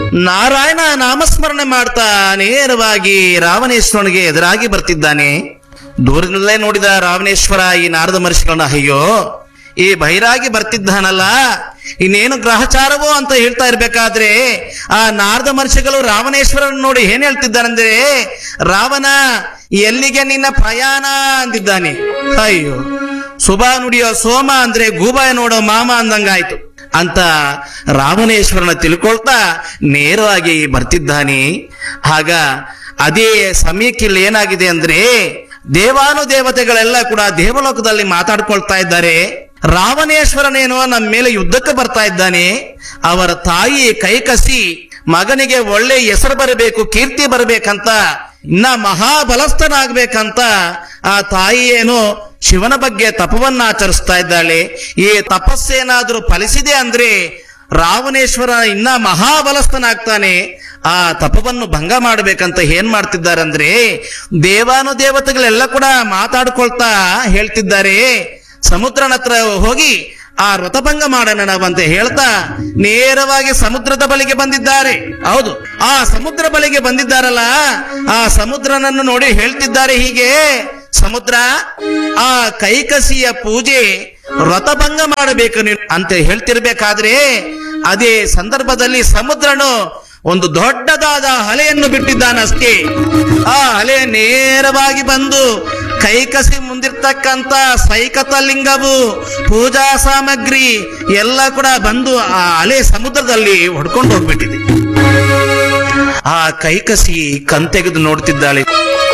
ನಾರಾಯಣ ನಾಮಸ್ಮರಣೆ ಮಾಡ್ತಾ ನೇರವಾಗಿ ರಾವಣೇಶ್ವರನಿಗೆ ಎದುರಾಗಿ ಬರ್ತಿದ್ದಾನೆ ದೂರದಲ್ಲೇ ನೋಡಿದ ರಾವಣೇಶ್ವರ ಈ ನಾರದ ಮಹರ್ಷಿಗಳನ್ನ ಅಯ್ಯೋ ಈ ಬೈರಾಗಿ ಬರ್ತಿದ್ದಾನಲ್ಲ ಇನ್ನೇನು ಗ್ರಹಚಾರವೋ ಅಂತ ಹೇಳ್ತಾ ಇರ್ಬೇಕಾದ್ರೆ ಆ ನಾರದ ಮಹರ್ಷಿಗಳು ರಾವಣೇಶ್ವರನ್ ನೋಡಿ ಏನ್ ಹೇಳ್ತಿದ್ದಾರಂದ್ರೆ ರಾವಣ ಎಲ್ಲಿಗೆ ನಿನ್ನ ಪ್ರಯಾಣ ಅಂದಿದ್ದಾನೆ ಅಯ್ಯೋ ಶುಭ ನುಡಿಯೋ ಸೋಮ ಅಂದ್ರೆ ಗೂಬಾಯ ನೋಡೋ ಮಾಮ ಅಂದಂಗಾಯ್ತು ಅಂತ ರಾವಣೇಶ್ವರನ ತಿಳ್ಕೊಳ್ತಾ ನೇರವಾಗಿ ಬರ್ತಿದ್ದಾನೆ ಆಗ ಅದೇ ಸಮಯಕ್ಕೆ ಇಲ್ಲಿ ಏನಾಗಿದೆ ಅಂದ್ರೆ ದೇವಾನುದೇವತೆಗಳೆಲ್ಲ ಕೂಡ ದೇವಲೋಕದಲ್ಲಿ ಮಾತಾಡ್ಕೊಳ್ತಾ ಇದ್ದಾರೆ ರಾವಣೇಶ್ವರನೇನೋ ನಮ್ಮ ಮೇಲೆ ಯುದ್ಧಕ್ಕೆ ಬರ್ತಾ ಇದ್ದಾನೆ ಅವರ ತಾಯಿ ಕೈಕಸಿ ಮಗನಿಗೆ ಒಳ್ಳೆ ಹೆಸರು ಬರಬೇಕು ಕೀರ್ತಿ ಬರಬೇಕಂತ ಇನ್ನ ಮಹಾಬಲಸ್ಥನಾಗ್ಬೇಕಂತ ಆ ತಾಯಿ ಏನು ಶಿವನ ಬಗ್ಗೆ ತಪವನ್ನ ಆಚರಿಸ್ತಾ ಇದ್ದಾಳೆ ಈ ತಪಸ್ಸೇನಾದ್ರೂ ಫಲಿಸಿದೆ ಅಂದ್ರೆ ರಾವಣೇಶ್ವರ ಇನ್ನ ಮಹಾಬಲಸ್ಥನಾಗ್ತಾನೆ ಆ ತಪವನ್ನು ಭಂಗ ಮಾಡ್ಬೇಕಂತ ಏನ್ ಮಾಡ್ತಿದ್ದಾರೆ ಅಂದ್ರೆ ದೇವಾನುದೇವತೆಗಳೆಲ್ಲ ಕೂಡ ಮಾತಾಡ್ಕೊಳ್ತಾ ಹೇಳ್ತಿದ್ದಾರೆ ಸಮುದ್ರನ ಹತ್ರ ಹೋಗಿ ಆ ವ್ರತಭಂಗ ಮಾಡೋಣ ನಾವಂತ ಹೇಳ್ತಾ ನೇರವಾಗಿ ಸಮುದ್ರದ ಬಳಿಗೆ ಬಂದಿದ್ದಾರೆ ಹೌದು ಆ ಸಮುದ್ರ ಬಳಿಗೆ ಬಂದಿದ್ದಾರಲ್ಲ ಆ ಸಮುದ್ರನನ್ನು ನೋಡಿ ಹೇಳ್ತಿದ್ದಾರೆ ಹೀಗೆ ಸಮುದ್ರ ಆ ಕೈಕಸಿಯ ಪೂಜೆ ವ್ರತಭಂಗ ಮಾಡಬೇಕು ನೀನು ಅಂತ ಹೇಳ್ತಿರ್ಬೇಕಾದ್ರೆ ಅದೇ ಸಂದರ್ಭದಲ್ಲಿ ಸಮುದ್ರನು ಒಂದು ದೊಡ್ಡದಾದ ಹಲೆಯನ್ನು ಬಿಟ್ಟಿದ್ದಾನಷ್ಟೇ ಆ ಹಲೆ ನೇರವಾಗಿ ಬಂದು ಕೈಕಸಿ ಮುಂದಿರ್ತಕ್ಕಂತ ಸೈಕತ ಲಿಂಗವು ಪೂಜಾ ಸಾಮಗ್ರಿ ಎಲ್ಲ ಕೂಡ ಬಂದು ಆ ಅಲೆ ಸಮುದ್ರದಲ್ಲಿ ಹೊಡ್ಕೊಂಡು ಹೋಗ್ಬಿಟ್ಟಿದೆ ಆ ಕೈಕಸಿ ಕಣ್ ತೆಗೆದು ನೋಡ್ತಿದ್ದಾಳೆ